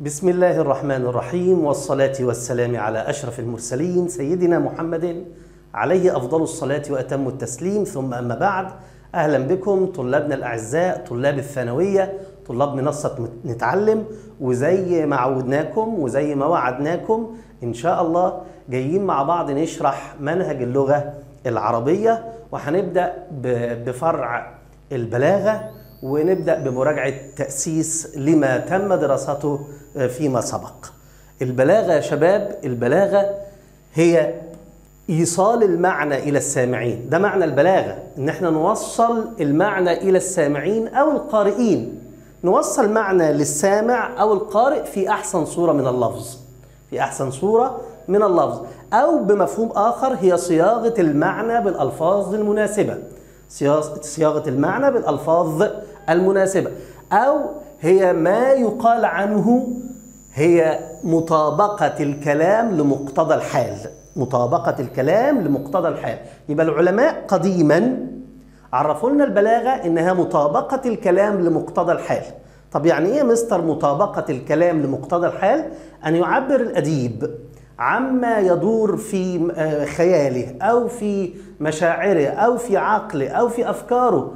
بسم الله الرحمن الرحيم والصلاة والسلام على أشرف المرسلين سيدنا محمد عليه أفضل الصلاة وأتم التسليم ثم أما بعد أهلا بكم طلابنا الأعزاء طلاب الثانوية طلاب منصة نتعلم وزي ما عودناكم وزي ما وعدناكم إن شاء الله جايين مع بعض نشرح منهج اللغة العربية وهنبدأ ب- بفرع البلاغة ونبدأ بمراجعة تأسيس لما تم دراسته فيما سبق البلاغة يا شباب البلاغة هي إيصال المعنى إلى السامعين ده معنى البلاغة إن احنا نوصل المعنى إلى السامعين أو القارئين نوصل معنى للسامع أو القارئ في أحسن صورة من اللفظ في أحسن صورة من اللفظ أو بمفهوم آخر هي صياغة المعنى بالألفاظ المناسبة صياغ- صياغة المعنى بالألفاظ المناسبة أو هي ما يقال عنه هي مطابقة الكلام لمقتضى الحال مطابقة الكلام لمقتضى الحال يبقى العلماء قديما عرفوا لنا البلاغة إنها مطابقة الكلام لمقتضى الحال طب يعني إيه يا مستر مطابقة الكلام لمقتضى الحال؟ أن يعبر الأديب عما يدور في آه، خياله أو في مشاعره أو في عقله أو في أفكاره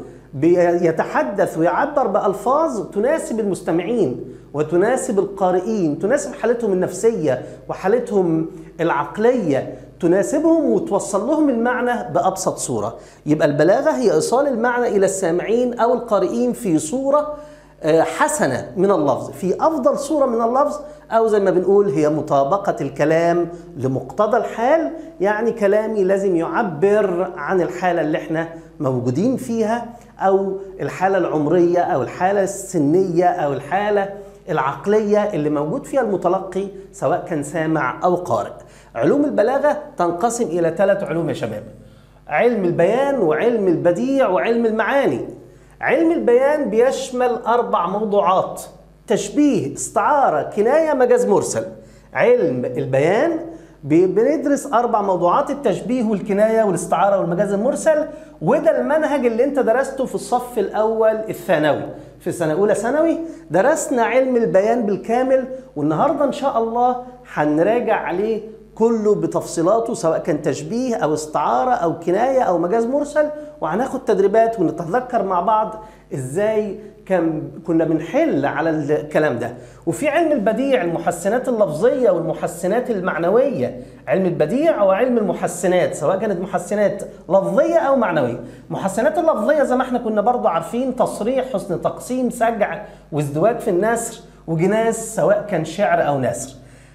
بيتحدث ويعبر بألفاظ تناسب المستمعين وتناسب القارئين تناسب حالتهم النفسية وحالتهم العقلية تناسبهم وتوصل لهم المعنى بأبسط صورة يبقى البلاغة هي إيصال المعنى إلى السامعين أو القارئين في صورة آه، حسنة من اللفظ في أفضل صورة من اللفظ أو زي ما بنقول هي مطابقة الكلام لمقتضى الحال يعني كلامي لازم يعبر عن الحالة اللي احنا موجودين فيها أو الحالة العمرية أو الحالة السنية أو الحالة العقلية اللي موجود فيها المتلقي سواء كان سامع أو قارئ علوم البلاغة تنقسم إلى ثلاث علوم يا شباب علم البيان وعلم البديع وعلم المعاني علم البيان بيشمل أربع موضوعات تشبيه استعارة كناية مجاز مرسل علم البيان بي- بندرس أربع موضوعات التشبيه والكناية والاستعارة والمجاز المرسل وده المنهج اللي انت درسته في الصف الأول الثانوي في سنة أولى ثانوي درسنا علم البيان بالكامل والنهاردة إن شاء الله هنراجع عليه كله بتفصيلاته سواء كان تشبيه او استعاره او كنايه او مجاز مرسل وهناخد تدريبات ونتذكر مع بعض ازاي كان كنا بنحل على الكلام ده وفي علم البديع المحسنات اللفظيه والمحسنات المعنويه علم البديع او علم المحسنات سواء كانت محسنات لفظيه او معنويه محسنات اللفظيه زي ما احنا كنا برضو عارفين تصريح حسن تقسيم سجع وازدواج في النثر وجناس سواء كان شعر او نثر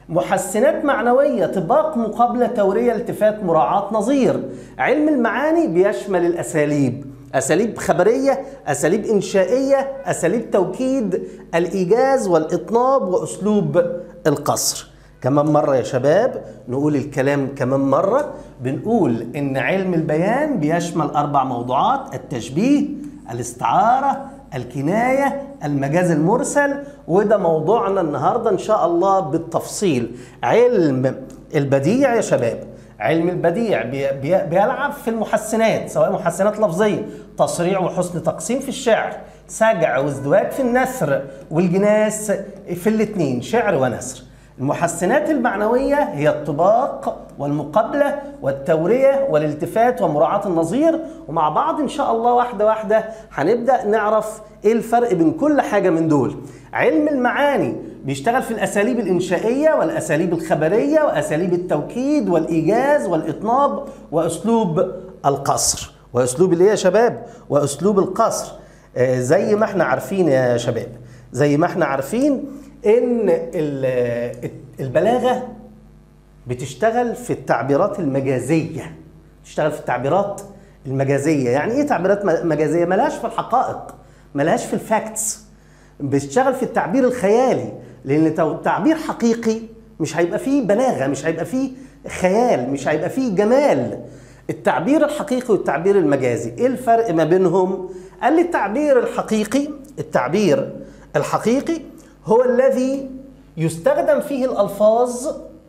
محسنات معنوية طباق مقابلة تورية التفات مراعاة نظير علم المعاني بيشمل الأساليب أساليب خبرية أساليب إنشائية أساليب توكيد الإيجاز والإطناب وأسلوب القصر كمان مرة يا شباب نقول الكلام كمان مرة بنقول إن علم البيان بيشمل أربع موضوعات التشبيه الاستعارة الكناية المجاز المرسل وده موضوعنا النهاردة إن شاء الله بالتفصيل علم البديع يا شباب علم البديع بي بي بيلعب في المحسنات سواء محسنات لفظية تصريع وحسن تقسيم في الشعر سجع وازدواج في النثر والجناس في الاتنين شعر ونثر المحسنات المعنوية هي الطباق والمقابلة والتورية والالتفات ومراعاة النظير ومع بعض إن شاء الله واحدة واحدة هنبدأ نعرف إيه الفرق بين كل حاجة من دول علم المعاني بيشتغل في الأساليب الإنشائية والأساليب الخبرية وأساليب التوكيد والإيجاز والإطناب وأسلوب القصر وأسلوب اللي يا شباب وأسلوب القصر آه، زي ما احنا عارفين يا شباب زي ما احنا عارفين ان ال- البلاغه بتشتغل في التعبيرات المجازيه تشتغل في التعبيرات المجازيه يعني ايه تعبيرات م- مجازيه ملهاش في الحقائق ملهاش في الفاكتس بتشتغل في التعبير الخيالي لان تو- تعبير حقيقي مش هيبقى فيه بلاغه مش هيبقى فيه خيال مش هيبقى فيه جمال التعبير الحقيقي والتعبير المجازي ايه الفرق ما بينهم قال لي التعبير الحقيقي التعبير الحقيقي هو الذي يستخدم فيه الالفاظ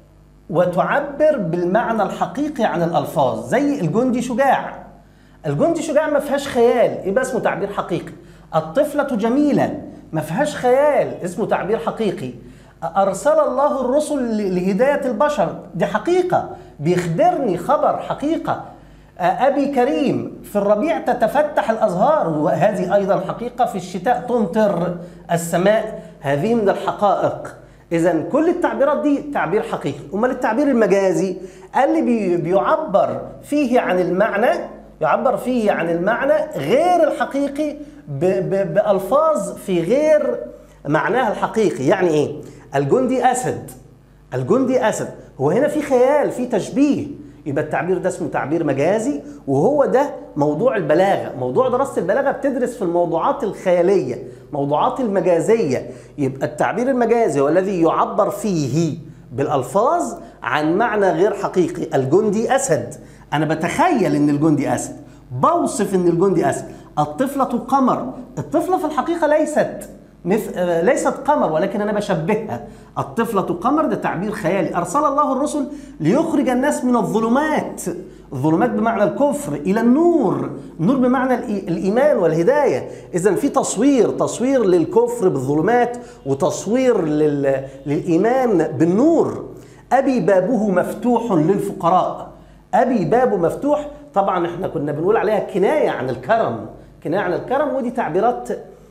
وتعبر بالمعنى الحقيقي عن الالفاظ زي الجندي شجاع الجندي شجاع ما فيهاش خيال يبقى اسمه تعبير حقيقي الطفلة جميلة ما فيهاش خيال اسمه تعبير حقيقي أرسل الله الرسل لهداية البشر دي حقيقة بيخبرني خبر حقيقة أبي كريم في الربيع تتفتح الأزهار وهذه أيضا حقيقة في الشتاء تمطر السماء هذه من الحقائق إذا كل التعبيرات دي تعبير حقيقي أمال التعبير المجازي اللي بيعبر فيه عن المعنى يعبر فيه عن المعنى غير الحقيقي بألفاظ في غير معناها الحقيقي يعني إيه؟ الجندي أسد الجندي أسد هو هنا في خيال في تشبيه يبقى التعبير ده اسمه تعبير مجازي وهو ده موضوع البلاغه موضوع دراسه البلاغه بتدرس في الموضوعات الخياليه موضوعات المجازيه يبقى التعبير المجازي هو الذي يعبر فيه بالالفاظ عن معنى غير حقيقي الجندي اسد انا بتخيل ان الجندي اسد بوصف ان الجندي اسد الطفله قمر الطفله في الحقيقه ليست مثل ليست قمر ولكن انا بشبهها الطفله قمر ده تعبير خيالي ارسل الله الرسل ليخرج الناس من الظلمات الظلمات بمعنى الكفر الى النور النور بمعنى الايمان والهدايه اذا في تصوير تصوير للكفر بالظلمات وتصوير لل... للايمان بالنور ابي بابه مفتوح للفقراء ابي بابه مفتوح طبعا احنا كنا بنقول عليها كنايه عن الكرم كنايه عن الكرم ودي تعبيرات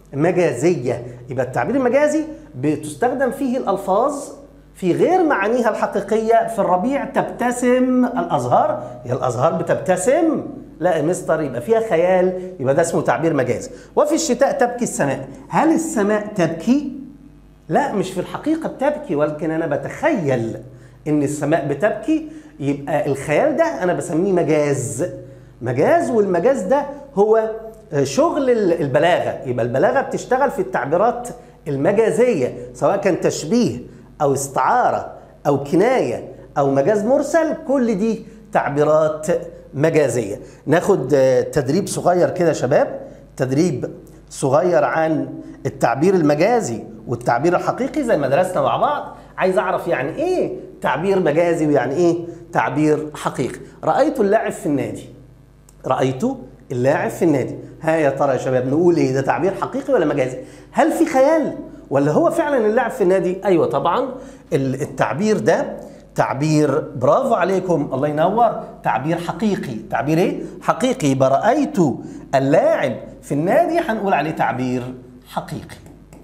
مجازيه يبقى التعبير المجازي بتستخدم فيه الالفاظ في غير معانيها الحقيقيه في الربيع تبتسم الازهار هي الازهار بتبتسم لا يا مستر يبقى فيها خيال يبقى ده اسمه تعبير مجازي وفي الشتاء تبكي السماء هل السماء تبكي لا مش في الحقيقه بتبكي ولكن انا بتخيل ان السماء بتبكي يبقى الخيال ده انا بسميه مجاز مجاز والمجاز ده هو شغل البلاغه يبقى البلاغه بتشتغل في التعبيرات المجازيه سواء كان تشبيه او استعاره او كنايه او مجاز مرسل كل دي تعبيرات مجازيه ناخد تدريب صغير كده يا شباب تدريب صغير عن التعبير المجازي والتعبير الحقيقي زي ما درسنا مع بعض عايز اعرف يعني ايه تعبير مجازي ويعني ايه تعبير حقيقي رايت اللاعب في النادي رايت اللاعب في النادي ها يا ترى يا شباب نقول ايه ده تعبير حقيقي ولا مجازي هل في خيال ولا هو فعلا اللاعب في النادي ايوه طبعا التعبير ده تعبير برافو عليكم الله ينور تعبير حقيقي تعبير ايه حقيقي يبقى رايت اللاعب في النادي هنقول عليه تعبير حقيقي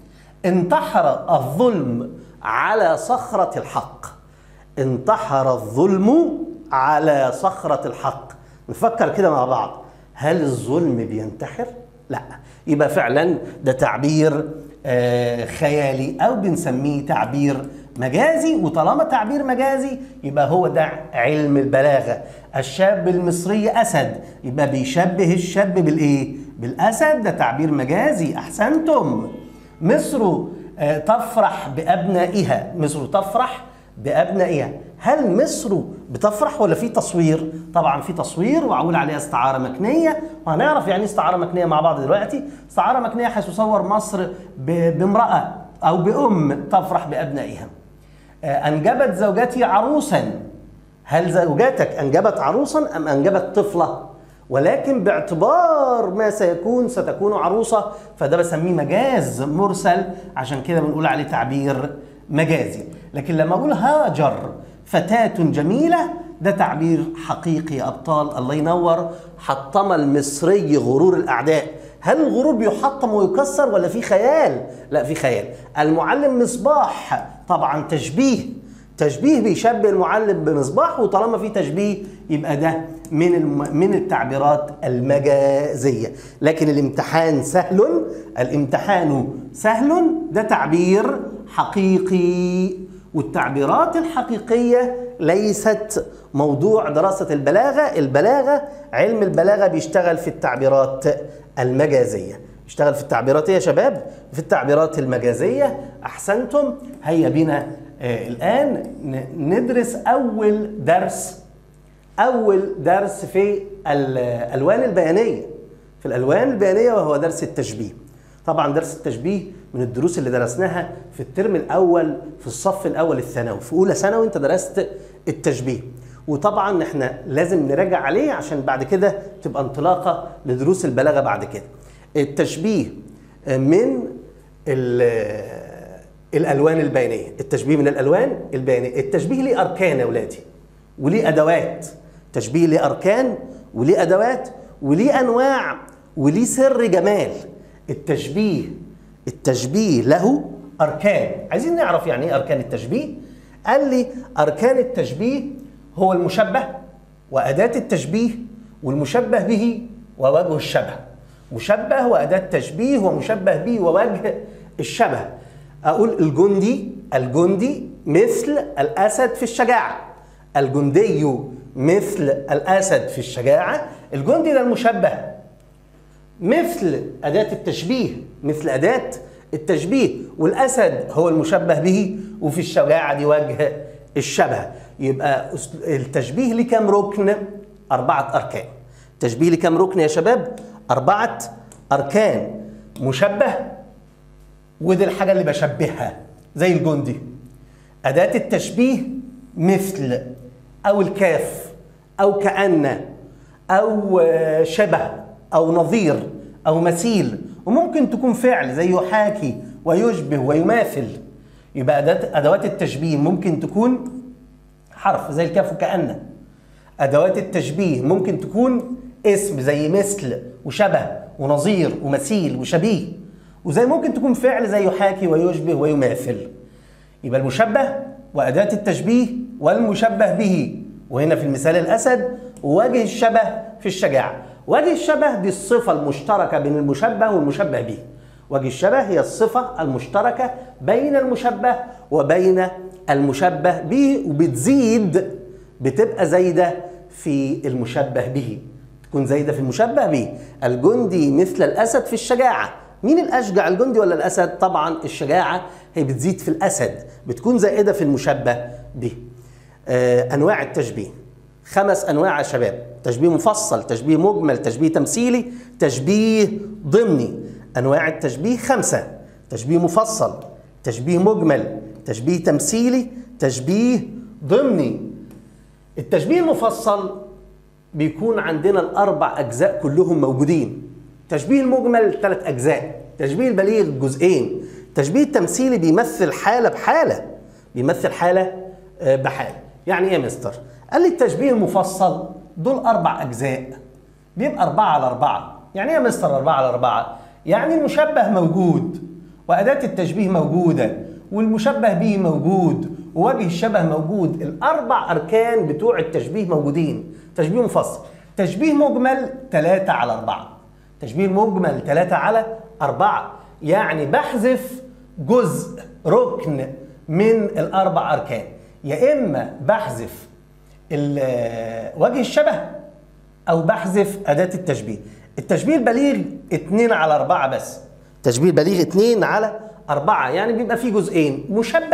انتحر الظلم على صخرة الحق انتحر الظلم على صخرة الحق نفكر كده مع بعض هل الظلم بينتحر؟ لا يبقى فعلا ده تعبير آه خيالي او بنسميه تعبير مجازي وطالما تعبير مجازي يبقى هو ده علم البلاغه الشاب المصري اسد يبقى بيشبه الشاب بالايه بالاسد ده تعبير مجازي احسنتم مصر آه تفرح بابنائها مصر تفرح بابنائها هل مصر بتفرح ولا في تصوير؟ طبعا في تصوير وعول عليها استعاره مكنيه وهنعرف يعني استعاره مكنيه مع بعض دلوقتي، استعاره مكنيه حيث تصور مصر بامراه او بام تفرح بابنائها. انجبت زوجتي عروسا هل زوجتك انجبت عروسا ام انجبت طفله؟ ولكن باعتبار ما سيكون ستكون عروسه فده بسميه مجاز مرسل عشان كده بنقول عليه تعبير مجازي لكن لما اقول هاجر فتاة جميلة ده تعبير حقيقي يا أبطال الله ينور حطم المصري غرور الأعداء هل الغرور بيحطم ويكسر ولا في خيال؟ لا في خيال المعلم مصباح طبعا تشبيه تشبيه بيشبه المعلم بمصباح وطالما في تشبيه يبقى ده من الم... من التعبيرات المجازيه لكن الامتحان سهل الامتحان سهل ده تعبير حقيقي والتعبيرات الحقيقيه ليست موضوع دراسه البلاغه البلاغه علم البلاغه بيشتغل في التعبيرات المجازيه اشتغل في التعبيرات يا شباب في التعبيرات المجازيه احسنتم هيا بنا آه الان ندرس اول درس اول درس في الالوان البيانيه في الالوان البيانيه وهو درس التشبيه طبعا درس التشبيه من الدروس اللي درسناها في الترم الاول في الصف الاول الثانوي في اولى ثانوي انت درست التشبيه وطبعا احنا لازم نراجع عليه عشان بعد كده تبقى انطلاقه لدروس البلاغه بعد كده التشبيه من الالوان البيانيه التشبيه من الالوان البيانيه التشبيه ليه اركان يا اولادي وليه ادوات تشبيه ليه اركان وليه ادوات وليه انواع وليه سر جمال التشبيه التشبيه له اركان عايزين نعرف يعني ايه اركان التشبيه قال لي اركان التشبيه هو المشبه واداه التشبيه والمشبه به ووجه الشبه مشبه واداه تشبيه ومشبه به ووجه الشبه اقول الجندي الجندي مثل الاسد في الشجاعه الجندي مثل الاسد في الشجاعه الجندي ده المشبه مثل اداه التشبيه مثل اداه التشبيه والاسد هو المشبه به وفي الشجاعه دي وجه الشبه يبقى التشبيه ليه كام ركن اربعه اركان تشبيه ليه كام ركن يا شباب اربعه اركان مشبه ودي الحاجه اللي بشبهها زي الجندي اداه التشبيه مثل او الكاف او كان او شبه او نظير او مثيل وممكن تكون فعل زي يحاكي ويشبه ويماثل يبقى ادوات التشبيه ممكن تكون حرف زي الكاف وكأن ادوات التشبيه ممكن تكون اسم زي مثل وشبه ونظير ومثيل وشبيه وزي ممكن تكون فعل زي يحاكي ويشبه ويماثل يبقى المشبه وأداة التشبيه والمشبه به وهنا في المثال الأسد ووجه الشبه في الشجاعة وجه الشبه دي الصفة المشتركة بين المشبه والمشبه به وجه الشبه هي الصفة المشتركة بين المشبه وبين المشبه به وبتزيد بتبقى زايدة في المشبه به تكون زايدة في المشبه به الجندي مثل الأسد في الشجاعة مين الأشجع الجندي ولا الأسد؟ طبعا الشجاعة هي بتزيد في الأسد بتكون زائدة في المشبه به آه أنواع التشبيه خمس أنواع يا شباب تشبيه مفصل تشبيه مجمل تشبيه تمثيلي تشبيه ضمني أنواع التشبيه خمسة تشبيه مفصل تشبيه مجمل تشبيه تمثيلي تشبيه ضمني التشبيه المفصل بيكون عندنا الأربع أجزاء كلهم موجودين تشبيه المجمل ثلاث أجزاء تشبيه البليغ جزئين تشبيه التمثيلي بيمثل حالة بحالة بيمثل حالة بحالة يعني ايه يا مستر؟ قال لي التشبيه المفصل دول أربع أجزاء بيبقى أربعة على أربعة يعني ايه يا مستر أربعة على أربعة؟ يعني المشبه موجود وأداة التشبيه موجودة والمشبه به موجود ووجه الشبه موجود الأربع أركان بتوع التشبيه موجودين تشبيه مفصل تشبيه مجمل ثلاثة على أربعة تشبيه مجمل ثلاثة على أربعة يعني بحذف جزء ركن من الأربع أركان يا إما بحذف وجه الشبه أو بحذف أداة التشبيه التشبيه البليغ اتنين على أربعة بس تشبيه البليغ اتنين على أربعة يعني بيبقى فيه جزئين مشبه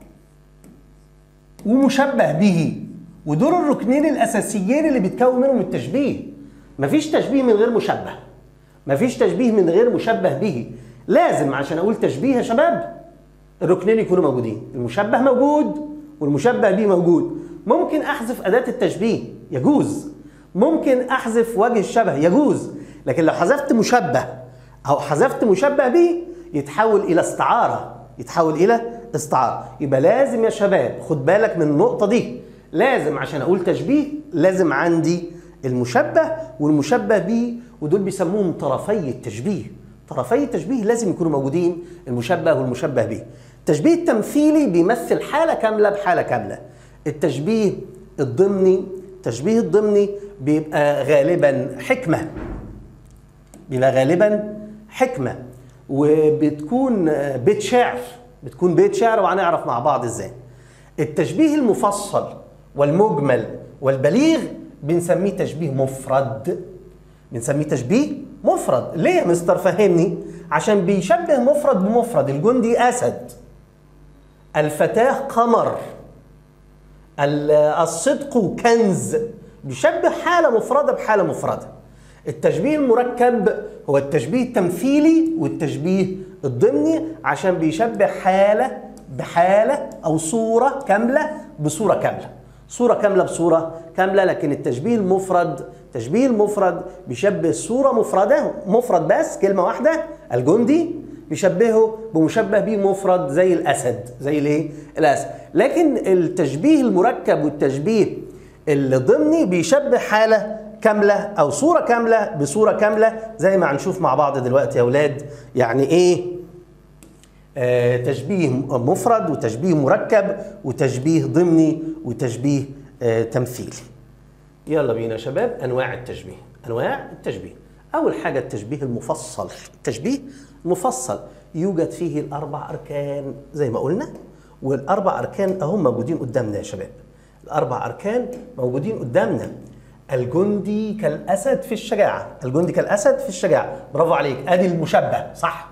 ومشبه به ودول الركنين الأساسيين اللي بيتكون منهم التشبيه مفيش تشبيه من غير مشبه مفيش تشبيه من غير مشبه به لازم عشان اقول تشبيه يا شباب الركنين يكونوا موجودين المشبه موجود والمشبه به موجود ممكن احذف اداه التشبيه يجوز ممكن احذف وجه الشبه يجوز لكن لو حذفت مشبه او حذفت مشبه به يتحول الى استعاره يتحول الى استعاره يبقى لازم يا شباب خد بالك من النقطه دي لازم عشان اقول تشبيه لازم عندي المشبه والمشبه به ودول بيسموهم طرفي التشبيه طرفي التشبيه لازم يكونوا موجودين المشبه والمشبه به التشبيه التمثيلي بيمثل حالة كاملة بحالة كاملة التشبيه الضمني التشبيه الضمني بيبقى غالبا حكمة بيبقى غالبا حكمة وبتكون بيت شعر بتكون بيت شعر وهنعرف مع بعض ازاي التشبيه المفصل والمجمل والبليغ بنسميه تشبيه مفرد بنسميه تشبيه مفرد ليه يا مستر فهمني عشان بيشبه مفرد بمفرد الجندي اسد الفتاه قمر الصدق كنز بيشبه حاله مفرده بحاله مفرده التشبيه المركب هو التشبيه التمثيلي والتشبيه الضمني عشان بيشبه حاله بحاله او صوره كامله بصوره كامله صوره كامله بصوره كامله لكن التشبيه المفرد تشبيه المفرد بيشبه صورة مفردة مفرد بس كلمة واحدة الجندي بيشبهه بمشبه به مفرد زي الاسد زي الايه الاسد لكن التشبيه المركب والتشبيه الضمني بيشبه حاله كامله او صوره كامله بصوره كامله زي ما هنشوف مع بعض دلوقتي يا اولاد يعني ايه آه تشبيه مفرد وتشبيه مركب وتشبيه ضمني وتشبيه آه تمثيلي يلا بينا يا شباب انواع التشبيه انواع التشبيه اول حاجه التشبيه المفصل التشبيه مفصل يوجد فيه الاربع اركان زي ما قلنا والاربع اركان اهم موجودين قدامنا يا شباب الاربع اركان موجودين قدامنا الجندي كالاسد في الشجاعه الجندي كالاسد في الشجاعه برافو عليك ادي المشبه صح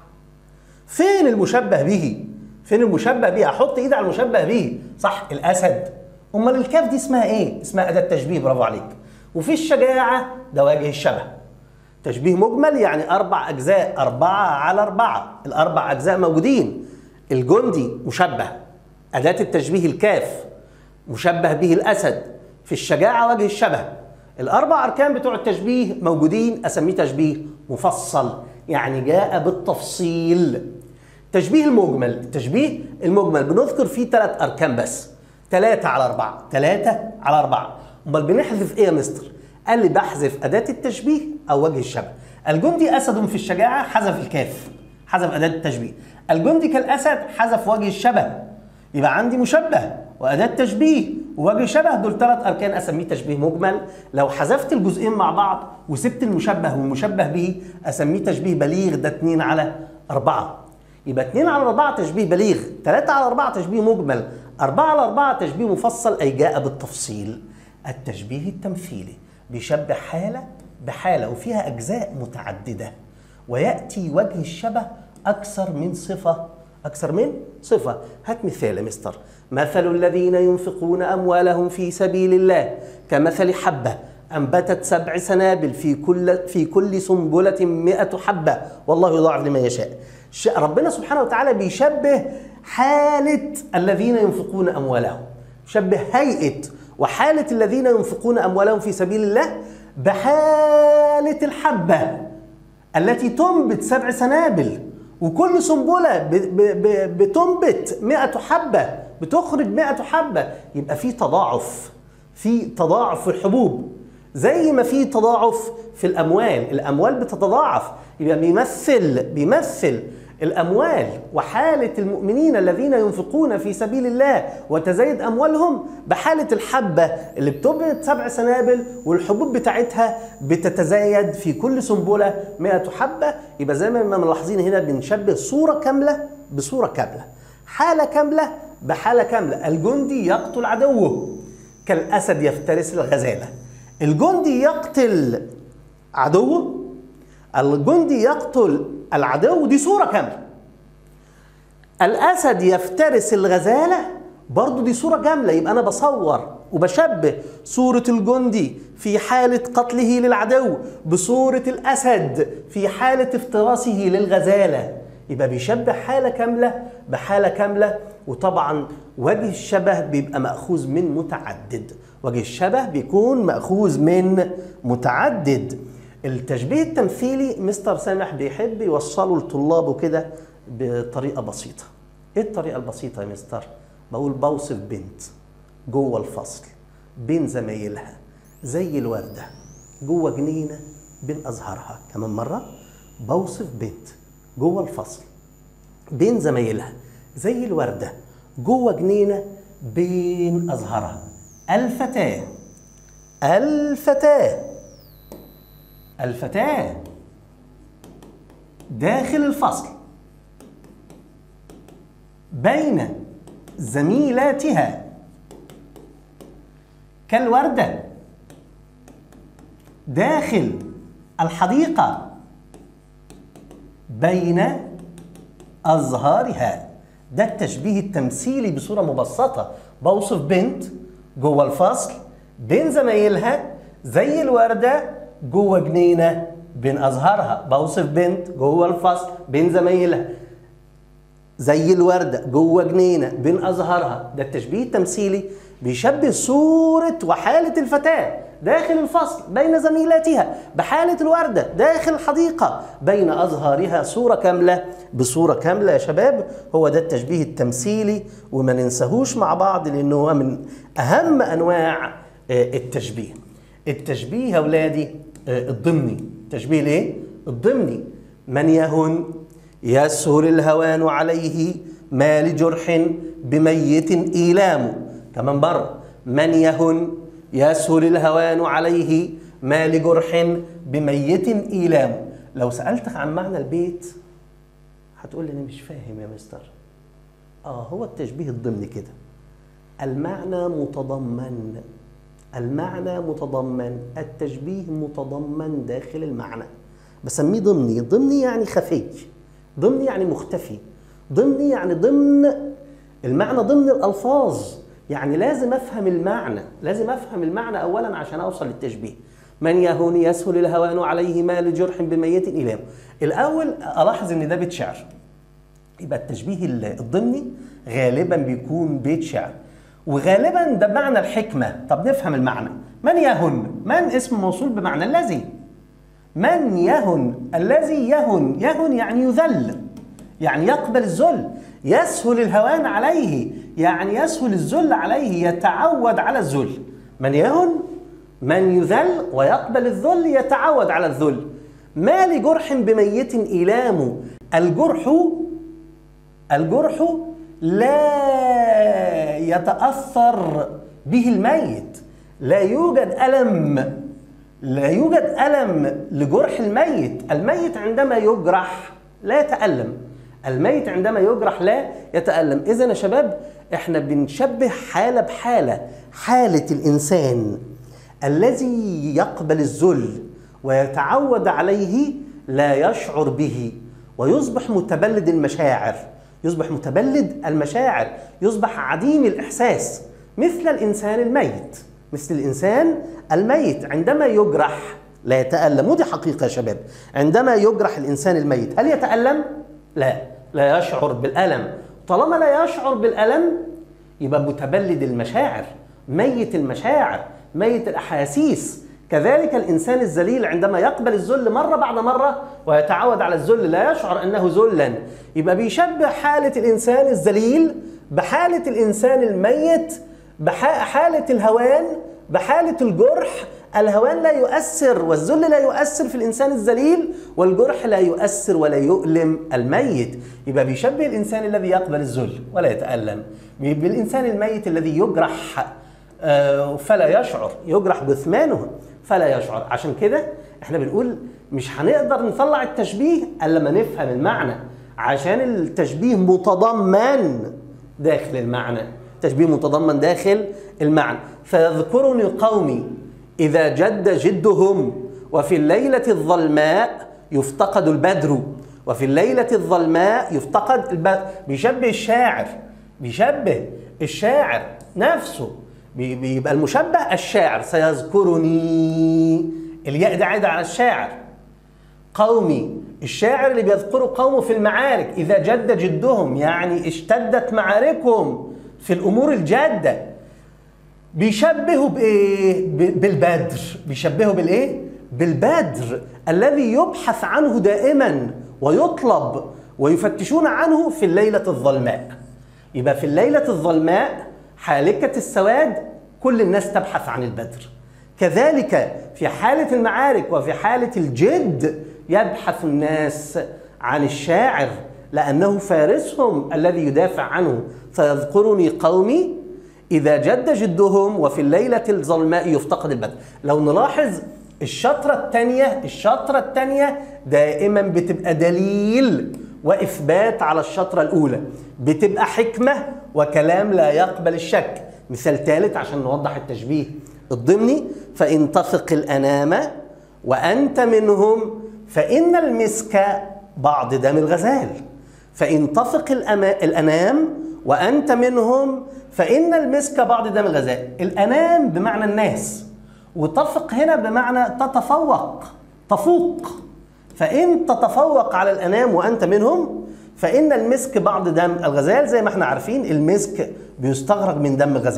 فين المشبه به فين المشبه به احط ايدي على المشبه به صح الاسد امال الكاف دي اسمها ايه اسمها اداه تشبيه برافو عليك وفي الشجاعه ده وجه الشبه تشبيه مجمل يعني اربع اجزاء اربعه على اربعه الاربع اجزاء موجودين الجندي مشبه اداه التشبيه الكاف مشبه به الاسد في الشجاعه وجه الشبه الاربع اركان بتوع التشبيه موجودين اسميه تشبيه مفصل يعني جاء بالتفصيل تشبيه المجمل التشبيه المجمل بنذكر فيه ثلاث اركان بس ثلاثة على أربعة ثلاثة على أربعة أمال بنحذف إيه يا مستر؟ قال لي بحذف أداة التشبيه أو وجه الشبه الجندي أسد في الشجاعة حذف الكاف حذف أداة التشبيه الجندي كالأسد حذف وجه الشبه يبقى عندي مشبه وأداة تشبيه ووجه شبه دول ثلاث أركان أسميه تشبيه مجمل لو حذفت الجزئين مع بعض وسبت المشبه والمشبه به أسميه تشبيه بليغ ده 2 على 4 يبقى 2 على 4 تشبيه بليغ 3 على 4 تشبيه مجمل 4 على 4 تشبيه مفصل أي جاء بالتفصيل التشبيه التمثيلي بيشبه حالة بحالة وفيها أجزاء متعددة ويأتي وجه الشبه أكثر من صفة أكثر من صفة هات مثال يا مستر مثل الذين ينفقون أموالهم في سبيل الله كمثل حبة أنبتت سبع سنابل في كل في كل سنبلة مئة حبة والله يضاعف لمن يشاء ربنا سبحانه وتعالى بيشبه حالة الذين ينفقون أموالهم شبه هيئة وحالة الذين ينفقون أموالهم في سبيل الله بحالة الحبة التي تنبت سبع سنابل وكل سنبلة بتنبت مئة حبة بتخرج مئة حبة يبقى في تضاعف في تضاعف في الحبوب زي ما في تضاعف في الأموال الأموال بتتضاعف يبقى بيمثل بيمثل الأموال وحالة المؤمنين الذين ينفقون في سبيل الله وتزايد أموالهم بحالة الحبة اللي بتبعد سبع سنابل والحبوب بتاعتها بتتزايد في كل سنبلة 100 حبة يبقى زي ما ملاحظين هنا بنشبه صورة كاملة بصورة كاملة حالة كاملة بحالة كاملة الجندي يقتل عدوه كالأسد يفترس الغزالة الجندي يقتل عدوه الجندي يقتل العدو دي صورة كاملة الأسد يفترس الغزالة برضو دي صورة كاملة يبقى أنا بصور وبشبه صورة الجندي في حالة قتله للعدو بصورة الأسد في حالة افتراسه للغزالة يبقى بيشبه حالة كاملة بحالة كاملة وطبعا وجه الشبه بيبقى مأخوذ من متعدد وجه الشبه بيكون مأخوذ من متعدد التشبيه التمثيلي مستر سامح بيحب يوصله لطلابه كده بطريقه بسيطه ايه الطريقه البسيطه يا مستر بقول بوصف بنت جوه الفصل بين زمايلها زي الورده جوه جنينه بين ازهارها كمان مره بوصف بنت جوه الفصل بين زمايلها زي الورده جوه جنينه بين ازهارها الفتاه الفتاه الفتاة داخل الفصل بين زميلاتها كالوردة داخل الحديقة بين أزهارها ده التشبيه التمثيلي بصورة مبسطة بوصف بنت جوه الفصل بين زمايلها زي الوردة جوه جنينه بين ازهارها بوصف بنت جوه الفصل بين زمايلها زي الورده جوه جنينه بين ازهارها ده التشبيه التمثيلي بيشبه صوره وحاله الفتاه داخل الفصل بين زميلاتها بحالة الوردة داخل الحديقة بين أزهارها صورة كاملة بصورة كاملة يا شباب هو ده التشبيه التمثيلي وما ننساهوش مع بعض لأنه هو من أهم أنواع آه، التشبيه التشبيه يا أولادي آه، الضمني تشبيه الايه؟ الضمني من يهن يسهل الهوان عليه ما لجرح بميت إيلام كمان بره من يهن يسهل الهوان عليه ما لجرح بميت إيلام لو سألتك عن معنى البيت هتقول لي أنا مش فاهم يا مستر آه هو التشبيه الضمني كده المعنى متضمن المعنى متضمن التشبيه متضمن داخل المعنى بسميه ضمني ضمني يعني خفي ضمني يعني مختفي ضمني يعني ضمن المعنى ضمن الألفاظ يعني لازم أفهم المعنى لازم أفهم المعنى أولا عشان أوصل للتشبيه من يهون يسهل الهوان عليه ما لجرح بميت إلام الأول ألاحظ إن ده بيت شعر يبقى التشبيه الضمني غالبا بيكون بيت شعر وغالبا ده بمعنى الحكمة طب نفهم المعنى من يهن من اسم موصول بمعنى الذي من يهن الذي يهن يهن يعني يذل يعني يقبل الذل يسهل الهوان عليه يعني يسهل الذل عليه يتعود على الذل من يهن من يذل ويقبل الذل يتعود على الذل ما لجرح بميت إيلام الجرح الجرح لا يتأثر به الميت لا يوجد ألم لا يوجد ألم لجرح الميت الميت عندما يجرح لا يتألم الميت عندما يجرح لا يتألم إذا يا شباب احنا بنشبه حالة بحالة حالة الإنسان الذي يقبل الذل ويتعود عليه لا يشعر به ويصبح متبلد المشاعر يصبح متبلد المشاعر يصبح عديم الإحساس مثل الإنسان الميت مثل الإنسان الميت عندما يجرح لا يتألم ودي حقيقة يا شباب عندما يجرح الإنسان الميت هل يتألم؟ لا لا يشعر بالألم طالما لا يشعر بالألم يبقى متبلد المشاعر ميت المشاعر ميت الأحاسيس كذلك الإنسان الذليل عندما يقبل الذل مرة بعد مرة ويتعود على الذل لا يشعر أنه ذلا يبقى بيشبه حالة الإنسان الذليل بحالة الإنسان الميت بحالة الهوان بحالة الجرح الهوان لا يؤثر والذل لا يؤثر في الإنسان الذليل والجرح لا يؤثر ولا يؤلم الميت يبقى بيشبه الإنسان الذي يقبل الذل ولا يتألم بالإنسان الميت الذي يجرح آه، فلا يشعر يجرح جثمانه فلا يشعر عشان كده احنا بنقول مش هنقدر نطلع التشبيه الا لما نفهم المعنى عشان التشبيه متضمن داخل المعنى تشبيه متضمن داخل المعنى فيذكرني قومي إذا جد جدهم وفي الليلة الظلماء يفتقد البدر وفي الليلة الظلماء يفتقد البدر بيشبه الشاعر بيشبه الشاعر نفسه بيبقى المشبه الشاعر سيذكرني الياء ده عايده على الشاعر قومي الشاعر اللي بيذكروا قومه في المعارك اذا جد جدهم يعني اشتدت معاركهم في الامور الجاده بيشبهوا بايه بالبدر بيشبهوا بالايه بالبدر الذي يبحث عنه دائما ويطلب ويفتشون عنه في الليله الظلماء يبقى في الليله الظلماء حالكة السواد كل الناس تبحث عن البدر كذلك في حالة المعارك وفي حالة الجد يبحث الناس عن الشاعر لأنه فارسهم الذي يدافع عنه فيذكرني قومي إذا جد جدهم وفي الليلة الظلماء يفتقد البدر لو نلاحظ الشطرة الثانية الشطرة الثانية دائما بتبقى دليل وإثبات على الشطرة الأولى بتبقى حكمة وكلام لا يقبل الشك مثال ثالث عشان نوضح التشبيه الضمني فإن تثق الأنام وأنت منهم فإن المسك بعض دم الغزال فإن تثق الأنام وأنت منهم فإن المسك بعض دم الغزال الأنام بمعنى الناس وتفق هنا بمعنى تتفوق تفوق فإن تتفوق على الأنام وأنت منهم فإن المسك بعض دم الغزال زي ما احنا عارفين المسك بيستغرق من دم الغزال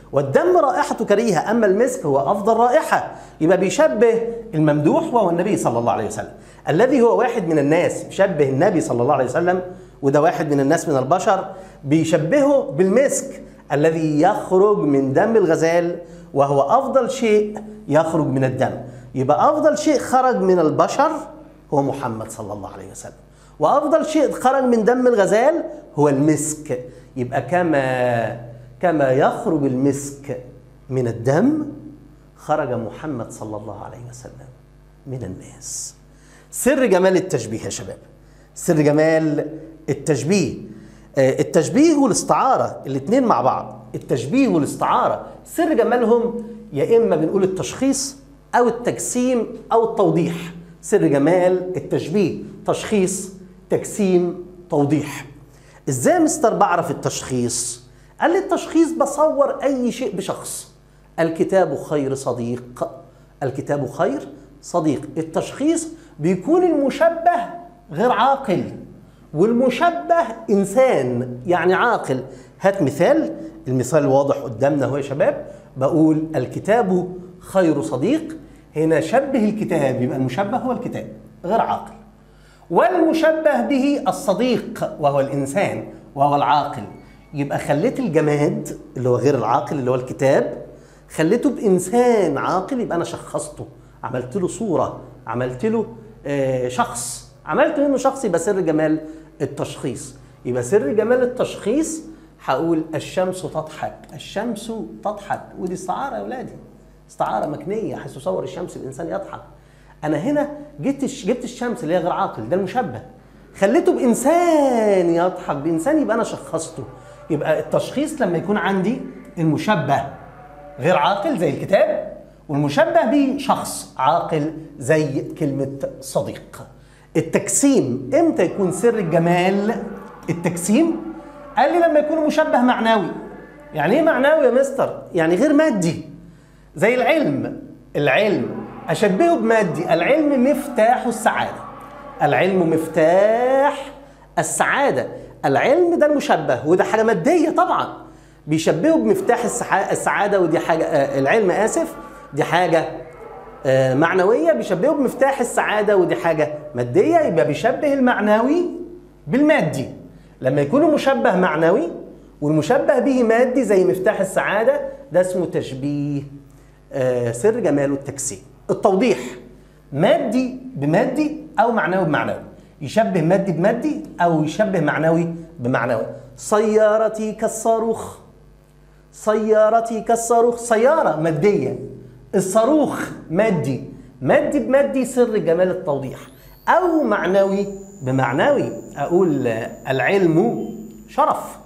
والدم رائحته كريهة أما المسك هو أفضل رائحة يبقى بيشبه الممدوح وهو النبي صلى الله عليه وسلم الذي هو واحد من الناس يشبه النبي صلى الله عليه وسلم وده واحد من الناس من البشر بيشبهه بالمسك الذي يخرج من دم الغزال وهو أفضل شيء يخرج من الدم يبقى أفضل شيء خرج من البشر هو محمد صلى الله عليه وسلم وأفضل شيء خرج من دم الغزال هو المسك يبقى كما كما يخرج المسك من الدم خرج محمد صلى الله عليه وسلم من الناس سر جمال التشبيه يا شباب سر جمال التشبيه آه، التشبيه والاستعارة الاثنين مع بعض التشبيه والاستعارة سر جمالهم يا إما بنقول التشخيص أو التجسيم أو التوضيح سر جمال التشبيه تشخيص تجسيم توضيح ازاي مستر بعرف التشخيص قال لي التشخيص بصور اي شيء بشخص الكتاب خير صديق الكتاب خير صديق التشخيص بيكون المشبه غير عاقل والمشبه انسان يعني عاقل هات مثال المثال واضح قدامنا اهو يا شباب بقول الكتاب خير صديق هنا شبه الكتاب يبقى المشبه هو الكتاب غير عاقل والمشبه به الصديق وهو الانسان وهو العاقل يبقى خليت الجماد اللي هو غير العاقل اللي هو الكتاب خليته بانسان عاقل يبقى انا شخصته عملت له صوره عملت له آه، شخص عملت منه شخص يبقى سر جمال التشخيص يبقى سر جمال التشخيص هقول الشمس تضحك الشمس تضحك ودي استعاره يا اولادي استعاره مكنيه حيث تصور الشمس الانسان يضحك انا هنا جبت الش- جبت الشمس اللي هي غير عاقل ده المشبه خليته بانسان يضحك بانسان يبقى انا شخصته يبقى التشخيص لما يكون عندي المشبه غير عاقل زي الكتاب والمشبه به شخص عاقل زي كلمة صديق التجسيم امتى يكون سر الجمال التجسيم قال لي لما يكون مشبه معنوي يعني ايه معنوي يا مستر يعني غير مادي زي العلم العلم أشبهه بمادي العلم مفتاح السعادة العلم مفتاح السعادة العلم ده المشبه وده حاجة مادية طبعا بيشبهه بمفتاح السعا- السعادة ودي حاجة آه، العلم آسف دي حاجة آه، معنوية بيشبهه بمفتاح السعادة ودي حاجة مادية يبقى بيشبه المعنوي بالمادي لما يكون المشبه معنوي والمشبه به مادي زي مفتاح السعادة ده اسمه تشبيه آه، سر جماله التجسيم التوضيح مادي بمادي او معنوي بمعنوي يشبه مادي بمادي او يشبه معنوي بمعنوي سيارتي كالصاروخ سيارتي كالصاروخ سيارة مادية الصاروخ مادي مادي بمادي سر جمال التوضيح أو معنوي بمعنوي أقول آه، العلم شرف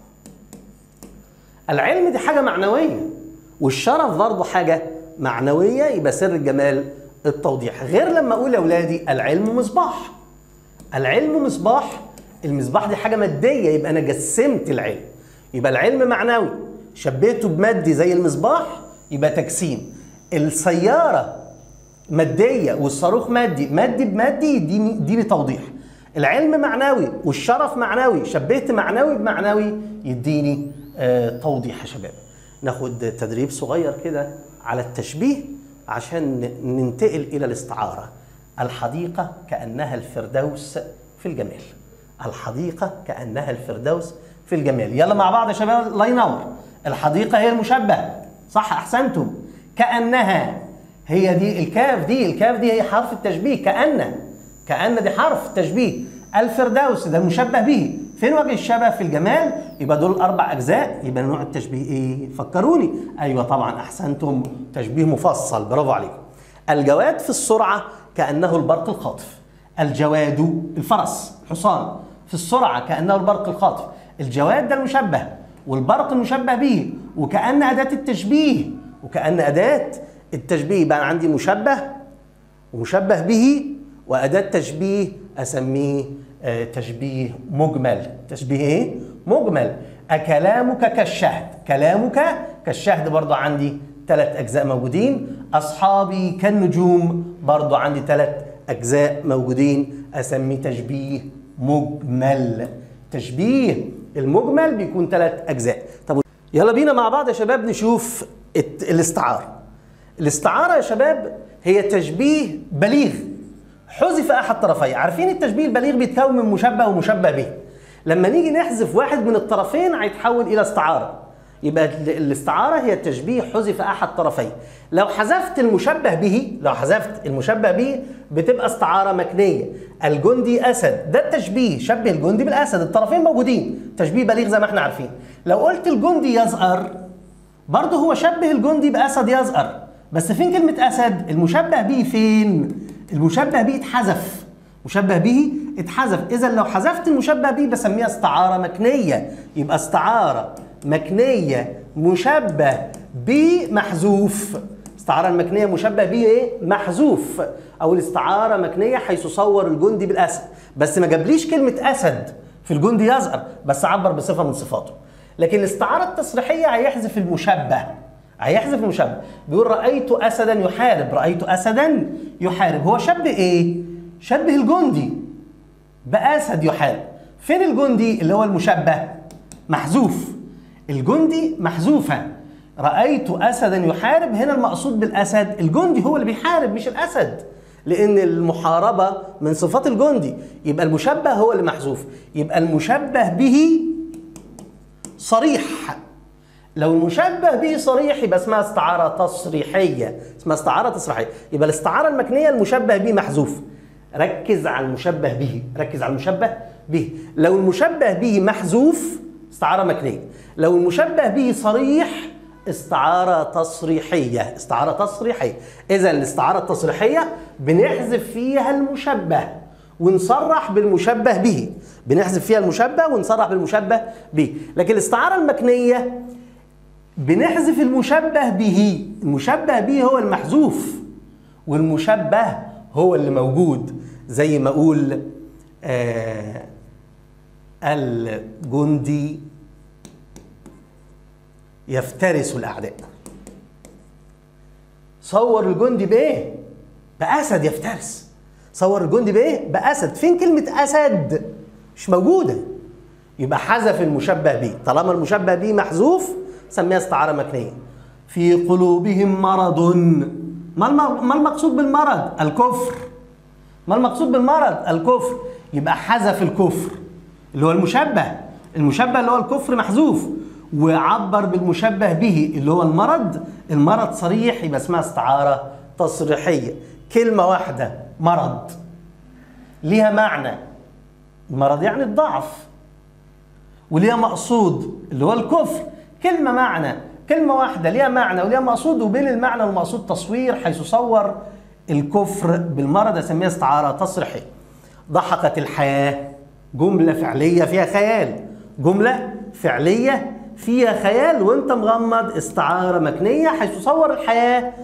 العلم دي حاجة معنوية والشرف برضه حاجة معنوية يبقى سر الجمال التوضيح غير لما أقول يا أولادي العلم مصباح العلم مصباح المصباح دي حاجة مادية يبقى أنا جسمت العلم يبقى العلم معنوي شبهته بمادي زي المصباح يبقى تجسيم السيارة مادية والصاروخ مادي مادي بمادي يديني يديني توضيح العلم معنوي والشرف معنوي شبهت معنوي بمعنوي يديني آه توضيح يا شباب ناخد تدريب صغير كده على التشبيه عشان ن- ننتقل إلى الاستعارة الحديقة كأنها الفردوس في الجمال الحديقة كأنها الفردوس في الجمال يلا مع بعض يا شباب الله ينور الحديقة هي المشبه صح أحسنتم كأنها هي دي الكاف دي الكاف دي هي حرف التشبيه كأن كأن دي حرف تشبيه الفردوس ده المشبه به فين وجه الشبه في الجمال يبقى دول اربع اجزاء يبقى نوع التشبيه ايه فكروني ايوه طبعا احسنتم تشبيه مفصل برافو عليكم الجواد في السرعه كانه البرق الخاطف الجواد الفرس الحصان في السرعه كانه البرق الخاطف الجواد ده المشبه والبرق المشبه به وكأن أداة التشبيه وكأن أداة التشبيه بقى عندي مشبه ومشبه به وأداة تشبيه أسميه آه، تشبيه مجمل تشبيه إيه؟ مجمل أكلامك كالشهد كلامك كالشهد برضو عندي ثلاث أجزاء موجودين أصحابي كالنجوم برضو عندي ثلاث أجزاء موجودين أسميه تشبيه مجمل تشبيه المجمل بيكون ثلاث أجزاء طب يلا بينا مع بعض يا شباب نشوف الت- الاستعارة الاستعارة يا شباب هي تشبيه بليغ حذف أحد طرفيه عارفين التشبيه البليغ بيتكون من مشبه ومشبه به لما نيجي نحذف واحد من الطرفين هيتحول إلى استعارة يبقى ال- الاستعارة هي التشبيه حذف أحد طرفيه لو حذفت المشبه به لو حذفت المشبه به بتبقى استعارة مكنية الجندي أسد ده التشبيه شبه الجندي بالأسد الطرفين موجودين تشبيه بليغ زي ما احنا عارفين لو قلت الجندي يزأر برضه هو شبه الجندي بأسد يزأر بس فين كلمة أسد المشبه به فين المشبه به اتحذف مشبه به اتحذف اذا لو حذفت المشبه به بسميها استعاره مكنيه يبقى استعاره مكنيه مشبه به محذوف استعاره المكنيه مشبه به ايه محذوف او الاستعاره مكنيه حيث صور الجندي بالاسد بس ما جابليش كلمه اسد في الجندي يزأر بس عبر بصفه من صفاته لكن الاستعاره التصريحيه هيحذف المشبه هيحذف المشبه بيقول رايت اسدا يحارب رايت اسدا يحارب هو شبه ايه شبه الجندي باسد يحارب فين الجندي اللي هو المشبه محذوف الجندي محذوفه رايت اسدا يحارب هنا المقصود بالاسد الجندي هو اللي بيحارب مش الاسد لان المحاربه من صفات الجندي يبقى المشبه هو اللي محذوف يبقى المشبه به صريح لو المشبه به صريح يبقى اسمها استعارة تصريحية اسمها استعارة تصريحية يبقى الاستعارة المكنية المشبه به محذوف ركز على المشبه به ركز على المشبه به لو المشبه به محذوف استعارة مكنية لو المشبه به صريح استعارة تصريحية استعارة تصريحية إذا الاستعارة التصريحية بنحذف فيها المشبه ونصرح بالمشبه به بنحذف فيها المشبه ونصرح بالمشبه به لكن الاستعارة المكنية بنحذف المشبه به المشبه به هو المحذوف والمشبه هو اللي موجود زي ما اقول آه الجندي يفترس الاعداء صور الجندي بايه باسد يفترس صور الجندي بايه باسد فين كلمه اسد مش موجوده يبقى حذف المشبه به طالما المشبه به محذوف سميها استعاره مكنيه في قلوبهم مرض ما الم- ما المقصود بالمرض الكفر ما المقصود بالمرض الكفر يبقى حذف الكفر اللي هو المشبه المشبه اللي هو الكفر محذوف وعبر بالمشبه به اللي هو المرض المرض صريح يبقى اسمها استعاره تصريحيه كلمه واحده مرض ليها معنى المرض يعني الضعف وليها مقصود اللي هو الكفر كلمة معنى كلمة واحدة ليها معنى وليها مقصود وبين المعنى والمقصود تصوير حيث صور الكفر بالمرض اسميها استعارة تصريحية ضحكت الحياة جملة فعلية فيها خيال جملة فعلية فيها خيال وانت مغمض استعارة مكنية حيث صور الحياة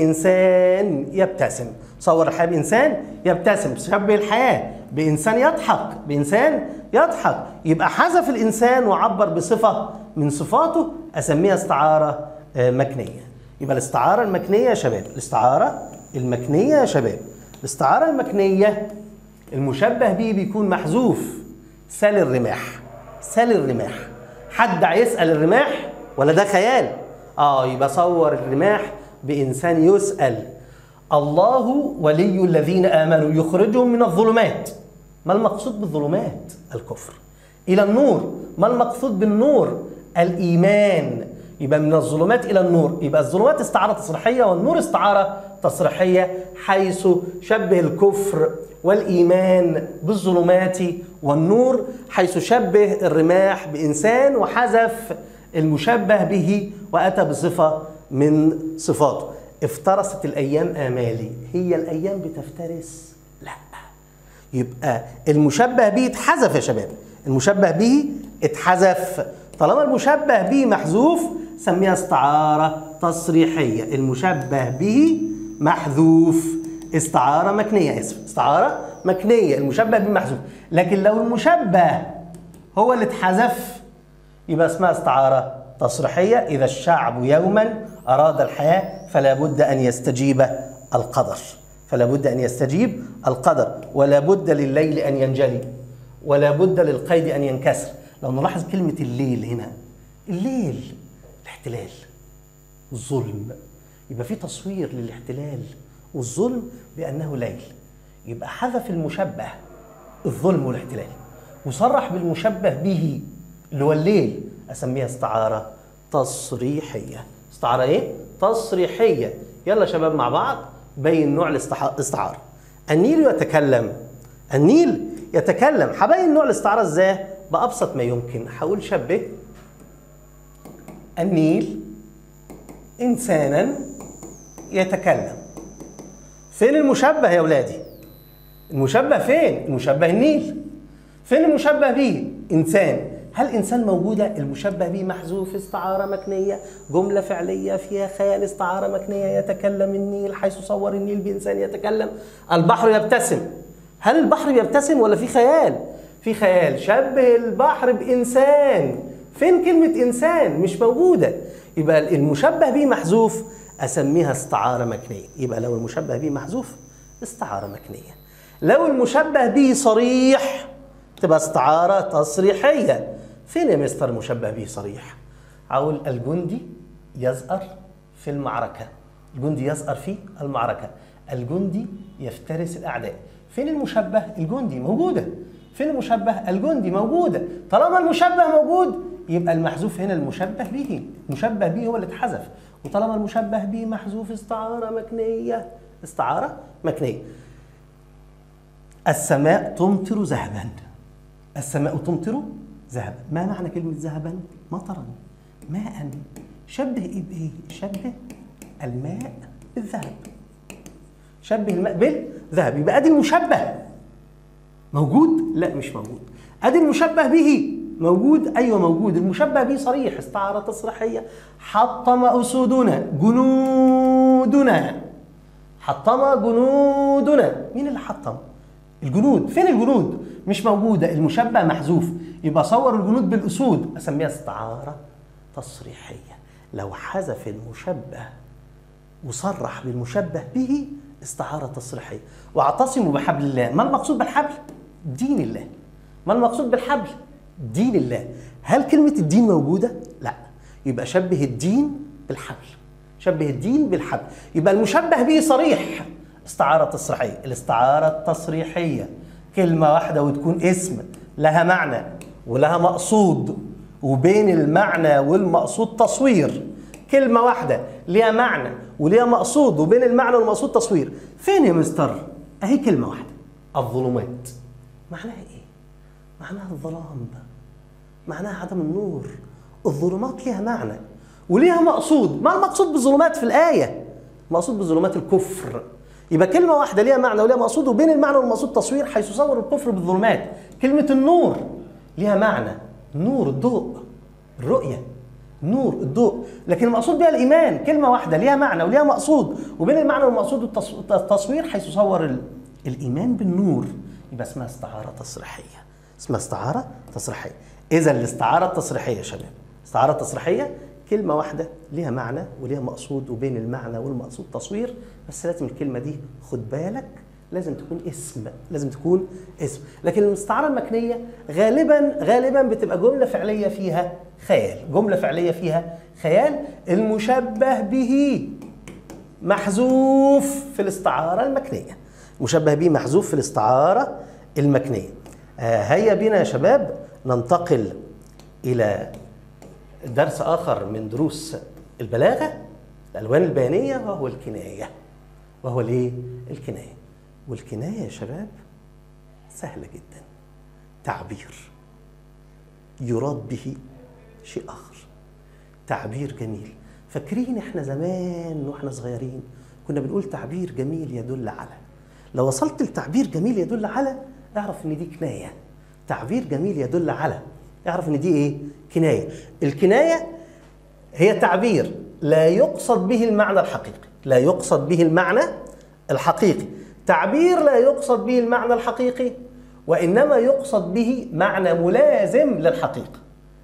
بإنسان يبتسم صور الحياة بإنسان يبتسم شبه الحياة بإنسان يضحك بإنسان يضحك يبقى حذف الإنسان وعبر بصفة من صفاته أسميها استعارة آه، مكنية يبقى الاستعارة المكنية يا شباب الاستعارة المكنية يا شباب الاستعارة المكنية المشبه به بيكون محذوف سال الرماح سال الرماح حد هيسأل الرماح ولا ده خيال اه يبقى صور الرماح بإنسان يسأل الله ولي الذين آمنوا يخرجهم من الظلمات ما المقصود بالظلمات الكفر إلى النور ما المقصود بالنور الإيمان يبقى من الظلمات إلى النور يبقى الظلمات استعارة تصريحية والنور استعارة تصريحية حيث شبه الكفر والإيمان بالظلمات والنور حيث شبه الرماح بإنسان وحذف المشبه به وأتى بصفة من صفاته افترست الأيام آمالي هي الأيام بتفترس؟ لا يبقى المشبه به اتحذف يا شباب المشبه به اتحذف طالما المشبه به محذوف سميها استعارة تصريحية المشبه به محذوف استعارة مكنية اسف استعارة مكنية المشبه به محذوف لكن لو المشبه هو اللي اتحذف يبقى اسمها استعارة تصريحية إذا الشعب يوما أراد الحياة فلا بد أن يستجيب القدر فلا بد أن يستجيب القدر ولا بد لليل أن ينجلي ولا بد للقيد أن ينكسر لو نلاحظ كلمة الليل هنا الليل الاحتلال والظلم يبقى في تصوير للاحتلال والظلم بأنه ليل يبقى حذف المشبه الظلم والاحتلال وصرح بالمشبه به اللي هو الليل أسميها استعارة تصريحية استعارة إيه؟ تصريحية يلا يا شباب مع بعض بين نوع الاستعارة النيل يتكلم النيل يتكلم هبين نوع الاستعارة ازاي؟ بأبسط ما يمكن هقول شبه النيل إنسانا يتكلم فين المشبه يا ولادي؟ المشبه فين؟ المشبه النيل فين المشبه به؟ إنسان هل إنسان موجودة؟ المشبه به محذوف استعارة مكنية جملة فعلية فيها خيال استعارة مكنية يتكلم النيل حيث صور النيل بإنسان يتكلم البحر يبتسم هل البحر بيبتسم ولا في خيال؟ في خيال شبه البحر بإنسان فين كلمة إنسان؟ مش موجودة يبقى المشبه به محذوف أسميها استعارة مكنية يبقى لو المشبه به محذوف استعارة مكنية لو المشبه به صريح تبقى استعارة تصريحية فين يا مستر المشبه به صريح أقول الجندي يزأر في المعركة الجندي يزأر في المعركة الجندي يفترس الأعداء فين المشبه الجندي موجودة فين المشبه الجندي موجودة طالما المشبه موجود يبقى المحذوف هنا المشبه به المشبه به هو اللي اتحذف وطالما المشبه به محذوف استعارة مكنية استعارة مكنية السماء تمطر ذهبا السماء تمطر ذهبا ما معنى كلمة ذهبا مطرا ماء شبه ايه بايه شبه الماء بالذهب شبه الماء بالذهب يبقى ادي المشبه موجود لا مش موجود ادي المشبه به موجود ايوه موجود المشبه به صريح استعاره تصريحيه حطم اسودنا جنودنا حطم جنودنا مين اللي حطم الجنود فين الجنود مش موجوده المشبه محذوف يبقى صور الجنود بالاسود اسميها استعاره تصريحيه لو حذف المشبه وصرح بالمشبه به استعاره تصريحيه واعتصموا بحبل الله ما المقصود بالحبل دين الله ما المقصود بالحبل دين الله هل كلمة الدين موجودة؟ لا يبقى شبه الدين بالحبل شبه الدين بالحبل يبقى المشبه به صريح استعارة تصريحية الاستعارة التصريحية كلمة واحدة وتكون اسم لها معنى ولها مقصود وبين المعنى والمقصود تصوير كلمة واحدة ليها معنى وليها مقصود وبين المعنى والمقصود تصوير فين يا مستر؟ أهي كلمة واحدة الظلمات معناها إيه؟ معناها الظلام معناها عدم النور الظلمات ليها معنى وليها مقصود ما المقصود بالظلمات في الآية مقصود بالظلمات الكفر يبقى كلمة واحدة ليها معنى وليها مقصود وبين المعنى والمقصود تصوير حيث صور الكفر بالظلمات كلمة النور ليها معنى نور الضوء الرؤية نور الضوء لكن المقصود بها الإيمان كلمة واحدة ليها معنى وليها مقصود وبين المعنى والمقصود التصوير حيث صور الإيمان بالنور يبقى اسمها استعارة تصريحية اسمها استعارة تصريحية إذا الاستعارة التصريحية يا شباب استعارة تصريحية كلمة واحدة ليها معنى وليها مقصود وبين المعنى والمقصود تصوير بس لازم الكلمة دي خد بالك لازم تكون اسم لازم تكون اسم لكن الاستعارة المكنية غالبا غالبا بتبقى جملة فعلية فيها خيال جملة فعلية فيها خيال المشبه به محذوف في الاستعارة المكنية مشبه به محذوف في الاستعارة المكنية آه هيا بنا يا شباب ننتقل إلى درس آخر من دروس البلاغة الألوان البيانية وهو الكناية وهو الإيه؟ الكناية والكناية يا شباب سهلة جدا تعبير يراد به شيء آخر تعبير جميل فاكرين احنا زمان واحنا صغيرين كنا بنقول تعبير جميل يدل على لو وصلت لتعبير جميل يدل على اعرف ان دي كنايه تعبير جميل يدل على اعرف ان دي ايه كنايه الكنايه هي تعبير لا يقصد به المعنى الحقيقي لا يقصد به المعنى الحقيقي تعبير لا يقصد به المعنى الحقيقي وانما يقصد به معنى ملازم للحقيقه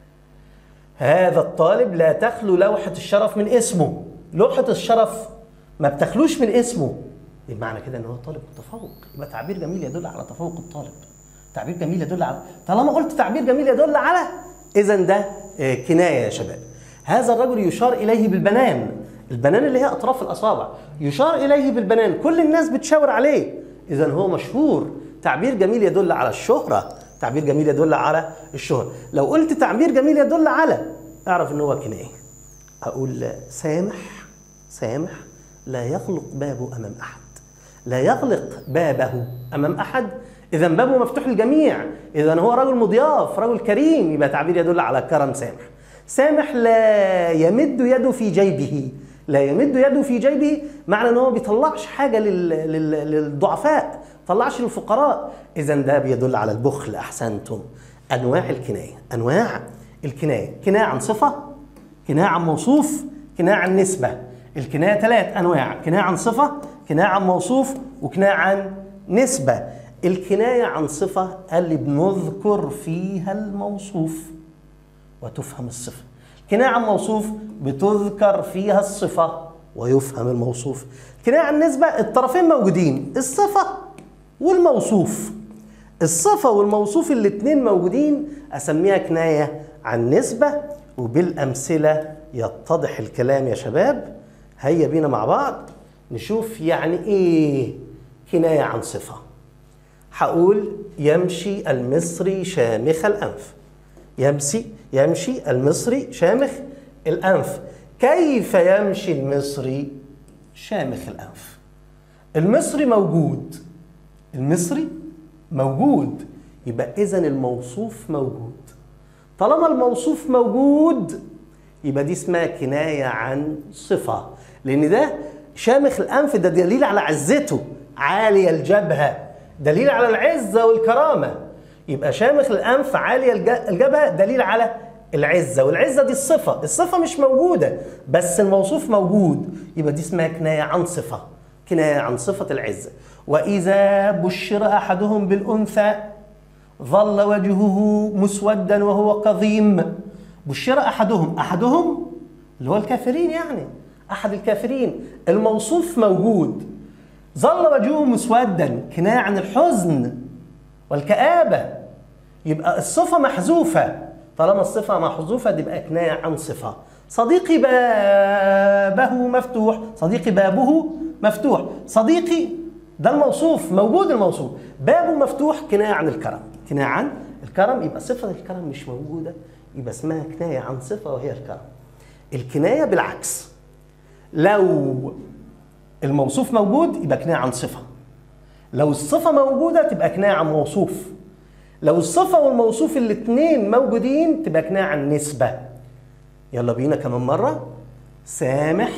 هذا الطالب لا تخلو لوحه الشرف من اسمه لوحه الشرف ما بتخلوش من اسمه المعنى كده ان هو طالب متفوق يبقى تعبير جميل يدل على تفوق الطالب تعبير جميل يدل على طالما قلت تعبير جميل يدل على اذا ده كنايه يا شباب هذا الرجل يشار اليه بالبنان البنان اللي هي اطراف الاصابع يشار اليه بالبنان كل الناس بتشاور عليه اذا هو مشهور تعبير جميل يدل على الشهره تعبير جميل يدل على الشهره لو قلت تعبير جميل يدل على اعرف ان هو كنايه اقول سامح سامح لا يغلق بابه امام احد لا يغلق بابه امام احد اذا بابه مفتوح للجميع اذا هو رجل مضياف رجل كريم يبقى تعبير يدل على كرم سامح سامح لا يمد يده في جيبه لا يمد يده في جيبه معنى ان هو ما بيطلعش حاجه لل... لل... للضعفاء طلعش للفقراء اذا ده بيدل على البخل احسنتم انواع الكنايه انواع الكنايه كنايه عن صفه كنايه عن موصوف كنايه عن نسبه الكنايه ثلاث انواع كنايه عن صفه كنايه عن موصوف وكنايه عن نسبه الكنايه عن صفه اللي بنذكر فيها الموصوف وتفهم الصفه كنايه عن موصوف بتذكر فيها الصفه ويفهم الموصوف كنايه عن نسبه الطرفين موجودين الصفه والموصوف الصفه والموصوف الاثنين موجودين اسميها كنايه عن نسبه وبالامثله يتضح الكلام يا شباب هيا بينا مع بعض نشوف يعني ايه كنايه عن صفه هقول يمشي المصري شامخ الانف يمشي يمشي المصري شامخ الانف كيف يمشي المصري شامخ الانف المصري موجود المصري موجود يبقى اذا الموصوف موجود طالما الموصوف موجود يبقى دي اسمها كنايه عن صفه لان ده شامخ الانف ده دليل على عزته عالي الجبهه دليل على العزه والكرامه يبقى شامخ الانف عالي الجبهه دليل على العزه والعزه دي الصفه الصفه مش موجوده بس الموصوف موجود يبقى دي اسمها كنايه عن صفه كنايه عن صفه العزه واذا بشر احدهم بالانثى ظل وجهه مسودا وهو كظيم بشر احدهم احدهم اللي هو الكافرين يعني احد الكافرين الموصوف موجود ظل وجهه مسودا كنايه عن الحزن والكآبة يبقى الصفة محذوفة طالما الصفة محذوفة تبقى كناية عن صفة صديقي بابه مفتوح صديقي بابه مفتوح صديقي ده الموصوف موجود الموصوف بابه مفتوح كناية عن الكرم كناية عن الكرم يبقى صفة الكرم مش موجودة يبقى اسمها كناية عن صفة وهي الكرم الكناية بالعكس لو الموصوف موجود يبقى كناية عن صفة لو الصفة موجودة تبقى كناية عن موصوف لو الصفة والموصوف الاثنين موجودين تبقى كناية عن نسبة يلا بينا كمان مرة سامح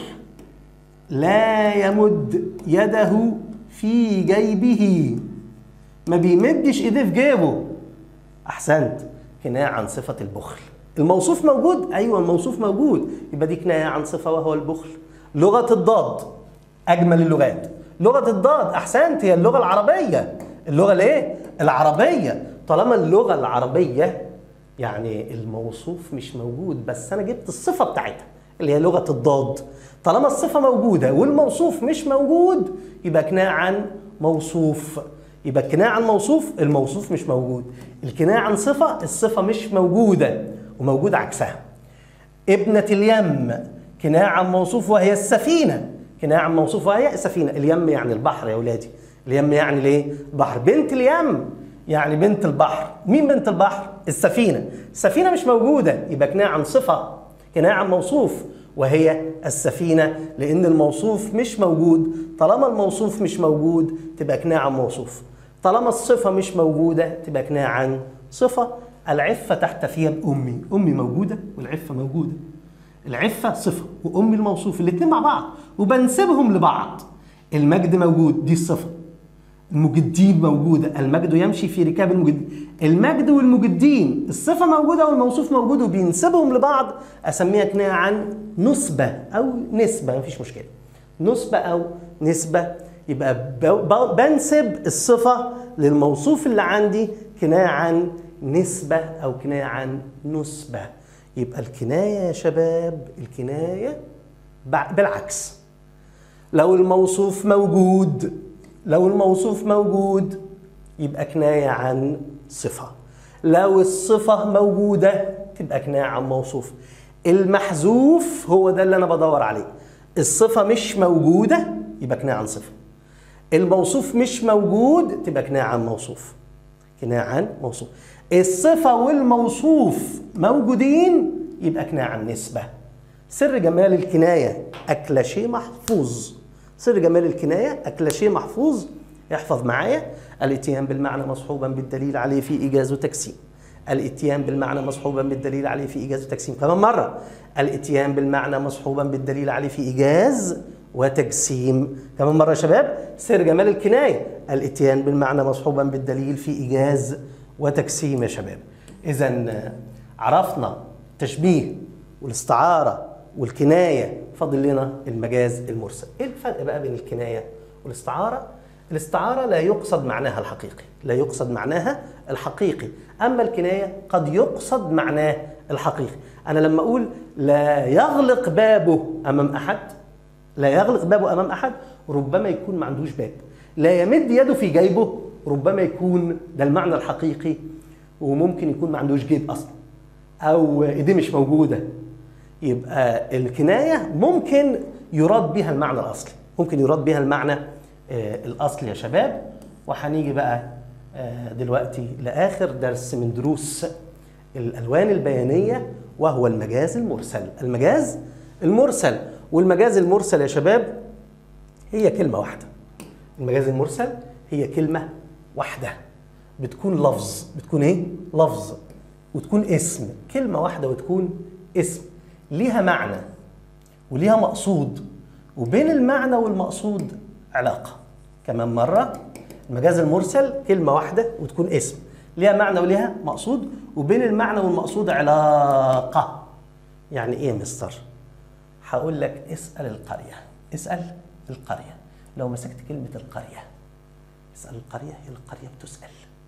لا يمد يده في جيبه ما بيمدش ايديه في جيبه احسنت كناية عن صفة البخل الموصوف موجود ايوه الموصوف موجود يبقى دي كناية عن صفة وهو البخل لغة الضاد اجمل اللغات لغة الضاد أحسنت هي اللغة العربية اللغة الإيه؟ العربية طالما اللغة العربية يعني الموصوف مش موجود بس أنا جبت الصفة بتاعتها اللي هي لغة الضاد طالما الصفة موجودة والموصوف مش موجود يبقى كناية عن موصوف يبقى الكناية عن موصوف الموصوف مش موجود الكناية عن صفة الصفة مش موجودة وموجود عكسها ابنة اليم كناية عن موصوف وهي السفينة كناية عن موصوف وهي السفينة اليم يعني البحر يا ولادي اليم يعني ليه بحر بنت اليم يعني بنت البحر مين بنت البحر السفينة السفينة مش موجودة يبقى كناية عن صفة كناية عن موصوف وهي السفينة لأن الموصوف مش موجود طالما الموصوف مش موجود تبقى كناية عن موصوف طالما الصفة مش موجودة تبقى كناية عن صفة العفة تحت ثياب أمي أمي موجودة والعفة موجودة العفة صفة وأمي الموصوف الاتنين مع بعض وبنسبهم لبعض المجد موجود دي الصفة المجدين موجودة المجد يمشي في ركاب المجد المجد والمجدين الصفة موجودة والموصوف موجود وبينسبهم لبعض أسميها كناية عن نسبة أو نسبة مفيش مشكلة نسبة أو نسبة يبقى بنسب الصفة للموصوف اللي عندي كناية عن نسبة أو كناية عن نسبة يبقى الكناية يا شباب الكناية بالعكس لو الموصوف موجود لو الموصوف موجود يبقى كناية عن صفة لو الصفة موجودة تبقى كناية عن موصوف المحذوف هو ده اللي انا بدور عليه الصفه مش موجوده يبقى كنايه عن صفه الموصوف مش موجود تبقى كنايه عن موصوف كنايه عن موصوف الصفه والموصوف موجودين يبقى كنايه عن نسبه سر جمال الكنايه اكل شيء محفوظ سر جمال الكنايه اكل شيء محفوظ احفظ معايا الاتيان بالمعنى مصحوبا بالدليل عليه في ايجاز وتجسيم الاتيان بالمعنى مصحوبا بالدليل عليه في ايجاز وتجسيم كمان مره الاتيان بالمعنى مصحوبا بالدليل عليه في ايجاز وتجسيم كمان مره يا شباب سر جمال الكنايه الاتيان بالمعنى مصحوبا بالدليل في ايجاز وتجسيم يا شباب اذا عرفنا التشبيه والاستعاره والكنايه فاضل لنا المجاز المرسل ايه الفرق بقى بين الكنايه والاستعاره الاستعارة لا يقصد معناها الحقيقي لا يقصد معناها الحقيقي أما الكناية قد يقصد معناه الحقيقي أنا لما أقول لا يغلق بابه أمام أحد لا يغلق بابه أمام أحد ربما يكون ما عندوش باب لا يمد يده في جيبه ربما يكون ده المعنى الحقيقي وممكن يكون ما عندوش جيب أصلا أو إيديه مش موجودة يبقى الكناية ممكن يراد بها المعنى الأصلي ممكن يراد بها المعنى الاصل يا شباب وهنيجي بقى دلوقتي لاخر درس من دروس الالوان البيانيه وهو المجاز المرسل المجاز المرسل والمجاز المرسل يا شباب هي كلمه واحده المجاز المرسل هي كلمه واحده بتكون لفظ بتكون ايه لفظ وتكون اسم كلمه واحده وتكون اسم ليها معنى وليها مقصود وبين المعنى والمقصود علاقة كمان مرة المجاز المرسل كلمة واحدة وتكون اسم ليها معنى وليها مقصود وبين المعنى والمقصود علاقة يعني ايه يا مستر هقول لك اسأل القرية اسأل القرية لو مسكت كلمة القرية اسأل القرية هي القرية بتسأل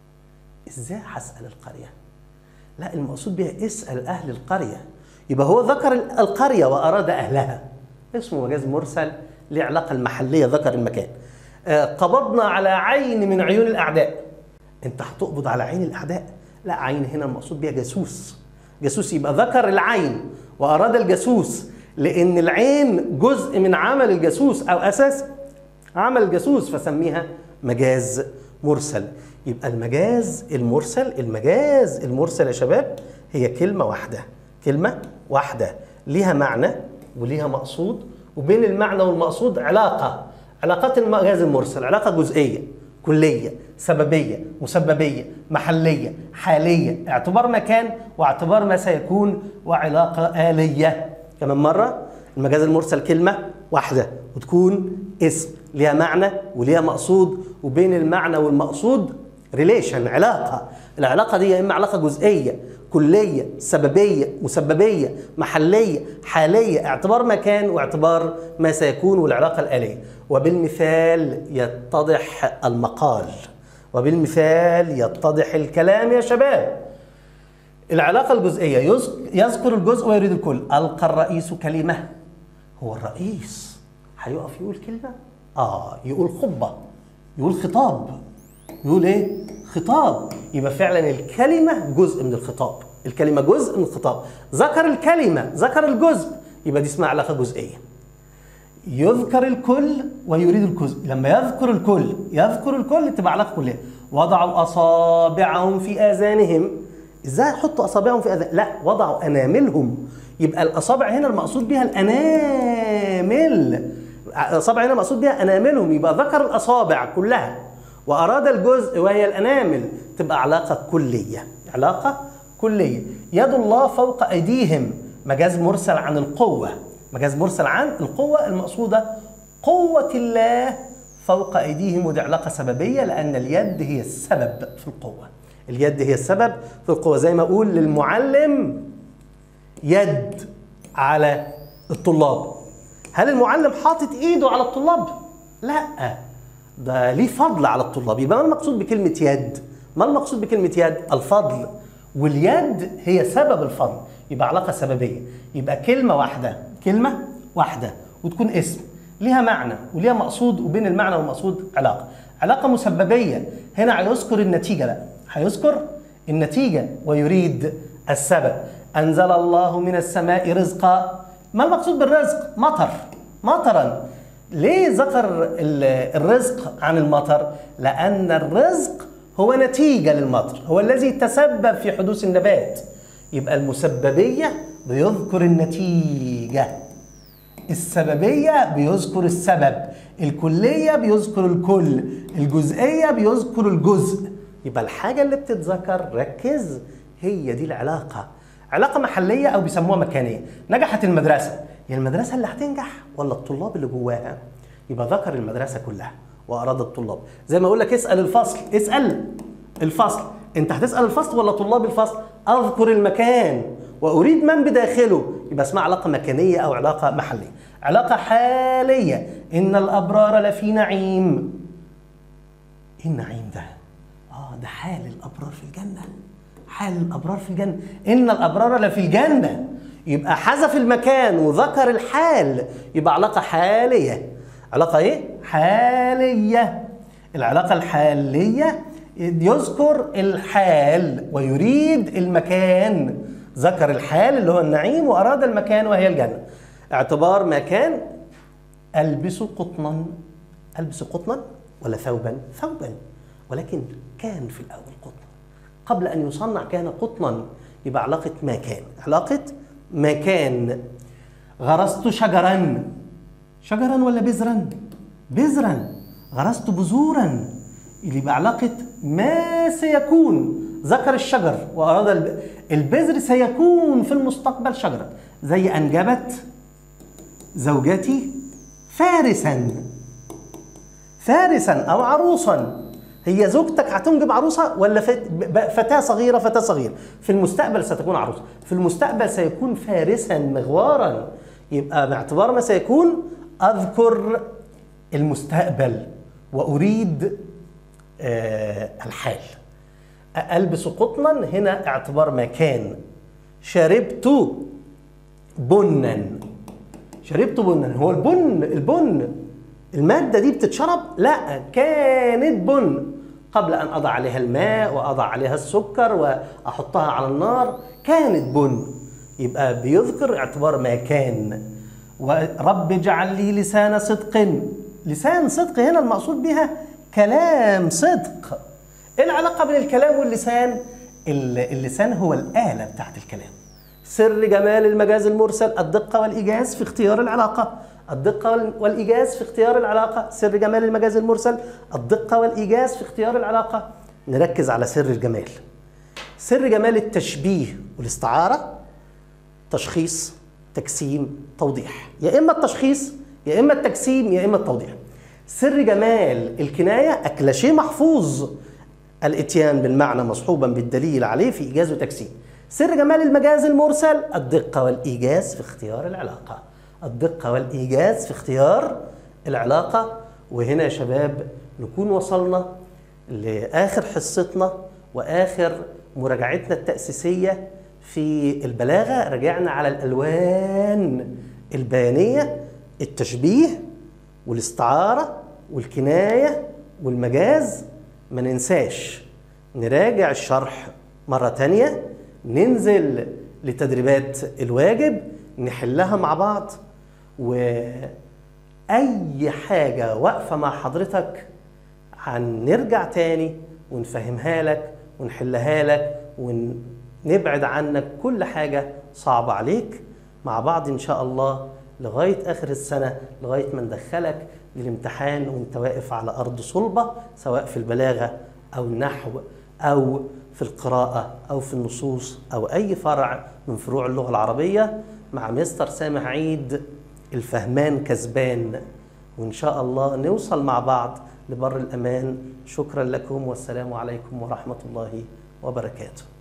ازاي هسأل القرية لا المقصود بها اسأل أهل القرية يبقى هو ذكر القرية وأراد أهلها اسمه مجاز مرسل ليه علاقة المحلية ذكر المكان آه قبضنا على عين من عيون الأعداء أنت هتقبض على عين الأعداء لا عين هنا المقصود بها جاسوس جاسوس يبقى ذكر العين وأراد الجاسوس لأن العين جزء من عمل الجاسوس أو أساس عمل الجاسوس فسميها مجاز مرسل يبقى المجاز المرسل المجاز المرسل يا شباب هي كلمة واحدة كلمة واحدة ليها معنى وليها مقصود وبين المعنى والمقصود علاقة علاقات المجاز المرسل علاقة جزئية كلية سببية مسببية محلية حالية اعتبار مكان واعتبار ما سيكون وعلاقة آلية كمان مرة المجاز المرسل كلمة واحدة وتكون اسم ليها معنى وليها مقصود وبين المعنى والمقصود ريليشن علاقة العلاقة دي يا إما علاقة جزئية كلية سببية مسببية محلية حالية اعتبار مكان واعتبار ما سيكون والعلاقة الآلية وبالمثال يتضح المقال وبالمثال يتضح الكلام يا شباب العلاقة الجزئية يذكر الجزء ويريد الكل ألقى الرئيس كلمة هو الرئيس هيقف يقول كلمة؟ آه يقول خطبة يقول خطاب يقول إيه؟ خطاب يبقى فعلا الكلمة جزء من الخطاب الكلمة جزء من الخطاب ذكر الكلمة ذكر الجزء يبقى دي اسمها علاقة جزئية يذكر الكل ويريد الجزء لما يذكر الكل يذكر الكل تبقى علاقة كلية وضعوا أصابعهم في آذانهم ازاي يحطوا أصابعهم في آذان لا وضعوا أناملهم يبقى الأصابع هنا المقصود بها الأنامل الأصابع هنا المقصود بها أناملهم يبقى ذكر الأصابع كلها وأراد الجزء وهي الأنامل تبقى علاقة كلية علاقة كلية يد الله فوق أيديهم مجاز مرسل عن القوة مجاز مرسل عن القوة المقصودة قوة الله فوق أيديهم ودي علاقة سببية لأن اليد هي السبب في القوة اليد هي السبب في القوة زي ما أقول للمعلم يد على الطلاب هل المعلم حاطط إيده على الطلاب؟ لا ده ليه فضل على الطلاب يبقى ما المقصود بكلمة يد؟ ما المقصود بكلمة يد؟ الفضل واليد هي سبب الفضل يبقى علاقة سببية يبقى كلمة واحدة كلمة واحدة وتكون اسم ليها معنى وليها مقصود وبين المعنى والمقصود علاقة علاقة مسببية هنا هيذكر النتيجة بقى هيذكر النتيجة ويريد السبب أنزل الله من السماء رزقا ما المقصود بالرزق؟ مطر مطرا ليه ذكر ال- الرزق عن المطر؟ لأن الرزق هو نتيجة للمطر هو الذي تسبب في حدوث النبات يبقى المسببية بيذكر النتيجة السببية بيذكر السبب الكلية بيذكر الكل الجزئية بيذكر الجزء يبقى الحاجة اللي بتتذكر ركز هي دي العلاقة علاقة محلية أو بيسموها مكانية نجحت المدرسة هي المدرسة اللي هتنجح ولا الطلاب اللي جواها يبقى ذكر المدرسة كلها وأراد الطلاب زي ما أقول لك اسأل الفصل اسأل الفصل أنت هتسأل الفصل ولا طلاب الفصل أذكر المكان وأريد من بداخله يبقى اسمها علاقة مكانية أو علاقة محلية علاقة حالية إن الأبرار لفي نعيم ايه النعيم ده؟ اه ده حال الابرار في الجنه حال الابرار في الجنه ان الابرار لفي الجنه يبقى حذف المكان وذكر الحال يبقى علاقه حاليه علاقه ايه حاليه العلاقه الحاليه يذكر الحال ويريد المكان ذكر الحال اللي هو النعيم واراد المكان وهي الجنه اعتبار مكان ألبس قطنا ألبس قطنا ولا ثوبا؟ ثوبا ولكن كان في الأول قطنا قبل أن يصنع كان قطنا يبقى علاقة ما كان علاقة ما كان غرست شجرا شجرا ولا بذرا؟ بذرا غرست بذورا يبقى علاقة ما سيكون ذكر الشجر وأراد الب- البذر سيكون في المستقبل شجرا زي أنجبت زوجتي فارسا فارسا او عروسا هي زوجتك هتنجب عروسه ولا فت- ب- فتاه صغيره فتاه صغيره في المستقبل ستكون عروسه في المستقبل سيكون فارسا مغوارا يبقى باعتبار ما سيكون اذكر المستقبل واريد آه الحال البس قطنا هنا اعتبار مكان شربت بنا شربت بنا هو البن البن المادة دي بتتشرب؟ لا كانت بن قبل أن أضع عليها الماء وأضع عليها السكر وأحطها على النار كانت بن يبقى بيذكر اعتبار ما كان ورب اجعل لي لسان صدق لسان صدق هنا المقصود بها كلام صدق ايه العلاقة بين الكلام واللسان؟ ال- اللسان هو الآلة بتاعت الكلام سر جمال المجاز المرسل الدقة والإيجاز في اختيار العلاقة الدقة وال- والإيجاز في اختيار العلاقة سر جمال المجاز المرسل الدقة والإيجاز في اختيار العلاقة نركز على سر الجمال سر جمال التشبيه والاستعارة تشخيص تجسيم توضيح يا إما التشخيص يا إما التجسيم يا إما التوضيح سر جمال الكناية أكلاشيه محفوظ الاتيان بالمعنى مصحوبا بالدليل عليه في إيجاز وتجسيم سر جمال المجاز المرسل الدقة والإيجاز في اختيار العلاقة الدقة والإيجاز في اختيار العلاقة وهنا يا شباب نكون وصلنا لآخر حصتنا وآخر مراجعتنا التأسيسية في البلاغة رجعنا على الألوان البيانية التشبيه والاستعارة والكناية والمجاز ما ننساش نراجع الشرح مرة تانية ننزل لتدريبات الواجب نحلها مع بعض وأي حاجة واقفة مع حضرتك هنرجع تاني ونفهمها لك ونحلها لك ونبعد عنك كل حاجة صعبة عليك مع بعض إن شاء الله لغاية آخر السنة لغاية ما ندخلك للامتحان وانت واقف على أرض صلبة سواء في البلاغة أو النحو أو في القراءة أو في النصوص أو أي فرع من فروع اللغة العربية مع مستر سامح عيد الفهمان كسبان وإن شاء الله نوصل مع بعض لبر الأمان شكرا لكم والسلام عليكم ورحمة الله وبركاته